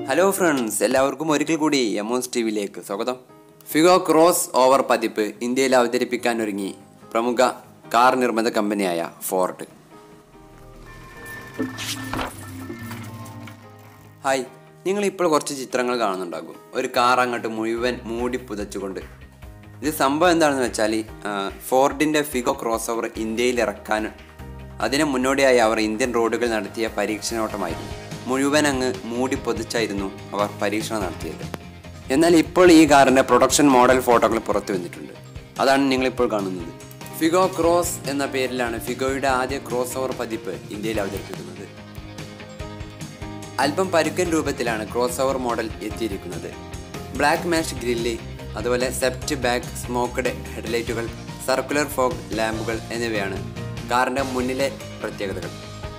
Hello friends എല്ലാവർക്കും ഒരിക്കൽ കൂടി എമോസ് ടി വിയിലേക്ക് സ്വാഗതം ഫിഗോ ക്രോസ് ഓവർ പതിപ്പ് ഇന്ത്യയിൽ അവതരിപ്പിക്കാൻ ഒരുങ്ങി പ്രമുഖ കാർ നിർമ്മിത കമ്പനിയായ ഫോർഡ് ഹായ് നിങ്ങൾ ഇപ്പോൾ കുറച്ച് ചിത്രങ്ങൾ കാണുന്നുണ്ടാകും ഒരു കാർ അങ്ങോട്ട് മുഴുവൻ മൂടി പുതച്ചുകൊണ്ട് ഇത് സംഭവം എന്താണെന്ന് വെച്ചാൽ ആ, ഫോർഡിൻ്റെ ഫിഗോ ക്രോസ് ഓവർ ഇന്ത്യയിൽ ഇറക്കാൻ അതിന് മുന്നോടിയായി അവർ ഇന്ത്യൻ റോഡുകൾ നടത്തിയ പരീക്ഷണോട്ടമായിരുന്നു മുഴുവൻ അങ്ങ് മൂടി പൊതിച്ചായിരുന്നു അവർ പരീക്ഷണം നടത്തിയത് എന്നാൽ ഇപ്പോൾ ഈ കാറിൻ്റെ പ്രൊഡക്ഷൻ മോഡൽ ഫോട്ടോകൾ പുറത്തു വന്നിട്ടുണ്ട് അതാണ് നിങ്ങളിപ്പോൾ കാണുന്നത് ഫിഗോ ക്രോസ് എന്ന പേരിലാണ് ഫിഗോയുടെ ആദ്യ ക്രോസ് ഓവർ പതിപ്പ് ഇന്ത്യയിൽ അവതരിപ്പിക്കുന്നത് അല്പം പരുക്കൻ രൂപത്തിലാണ് ക്രോസ് ഓവർ മോഡൽ എത്തിയിരിക്കുന്നത് ബ്ലാക്ക് മാഷ് ഗ്രില്ല് അതുപോലെ സെപ്റ്റ് ബാക്ക് സ്മോക്ക്ഡ് ഹെഡ്ലൈറ്റുകൾ സർക്കുലർ ഫോഗ് ലാമ്പുകൾ എന്നിവയാണ് കാറിൻ്റെ മുന്നിലെ പ്രത്യേകതകൾ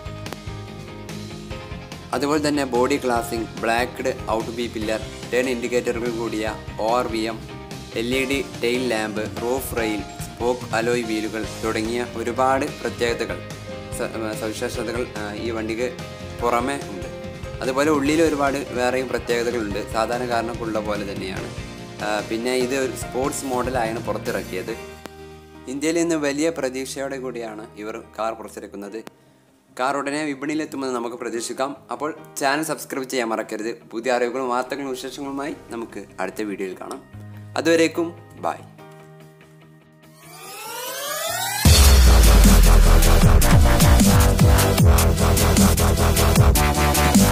അതുപോലെ തന്നെ body cladding blacked out B pillar turn ഇൻഡിക്കേറ്ററുകൾ കൂടിയ O R V M L E D tail lamp roof rail spoke alloy വീലുകൾ തുടങ്ങിയ ഒരുപാട് പ്രത്യേകതകൾ സ- സവിശേഷതകൾ ആ, ഈ വണ്ടിക്ക് പുറമെ ഉണ്ട് അതുപോലെ ഉള്ളിൽ ഒരുപാട് വേറെയും പ്രത്യേകതകളുണ്ട് സാധാരണക്കാരനൊക്കെയുള്ള പോലെ തന്നെയാണ് ആ, പിന്നെ ഇത് ഒരു സ്പോർട്സ് മോഡലായാണ് പുറത്തിറക്കിയത് ഇന്ത്യയിൽ ഇന്ന് വലിയ പ്രതീക്ഷയോടെ കൂടിയാണ് ഇവർ കാർ പുറത്തിറക്കുന്നത് കാർ ഉടനെ വിപണിയിലെത്തുമെന്ന് നമുക്ക് പ്രതീക്ഷിക്കാം അപ്പോൾ ചാനൽ സബ്സ്ക്രൈബ് ചെയ്യാൻ മറക്കരുത് പുതിയ അറിവുകളും വാർത്തകളും വിശേഷങ്ങളുമായി നമുക്ക് അടുത്ത വീഡിയോയിൽ കാണാം അതുവരേക്കും ബൈ Thank you.